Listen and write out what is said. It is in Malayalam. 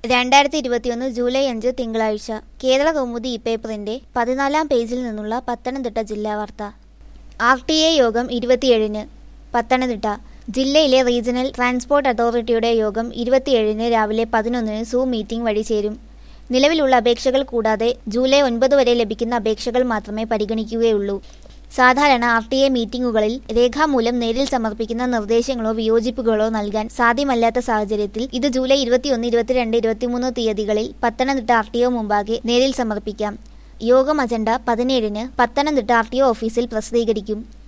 രണ്ടായിരത്തി ഇരുപത്തിയൊന്ന് ജൂലൈ അഞ്ച് തിങ്കളാഴ്ച കേരള കൗമുദി ഇ പേപ്പറിന്റെ പതിനാലാം പേജിൽ നിന്നുള്ള പത്തനംതിട്ട ജില്ലാ വാർത്ത ആർ ടി എ യോഗം ഇരുപത്തിയേഴിന് പത്തനംതിട്ട ജില്ലയിലെ റീജിയണൽ ട്രാൻസ്പോർട്ട് അതോറിറ്റിയുടെ യോഗം ഇരുപത്തിയേഴിന് രാവിലെ പതിനൊന്നിന് സൂം മീറ്റിംഗ് വഴി ചേരും നിലവിലുള്ള അപേക്ഷകൾ കൂടാതെ ജൂലൈ ഒൻപത് വരെ ലഭിക്കുന്ന അപേക്ഷകൾ മാത്രമേ പരിഗണിക്കുകയുള്ളൂ സാധാരണ ആർ ടി എ മീറ്റിംഗുകളിൽ രേഖാമൂലം നേരിൽ സമർപ്പിക്കുന്ന നിർദ്ദേശങ്ങളോ വിയോജിപ്പുകളോ നൽകാൻ സാധ്യമല്ലാത്ത സാഹചര്യത്തിൽ ഇത് ജൂലൈ ഇരുപത്തിയൊന്ന് ഇരുപത്തിരണ്ട് ഇരുപത്തിമൂന്ന് തീയതികളിൽ പത്തനംതിട്ട ആർ ടി ഒ മുമ്പാകെ നേരിൽ സമർപ്പിക്കാം യോഗം അജണ്ട പതിനേഴിന് പത്തനംതിട്ട ആർ ടി ഒ ഓഫീസിൽ പ്രസിദ്ധീകരിക്കും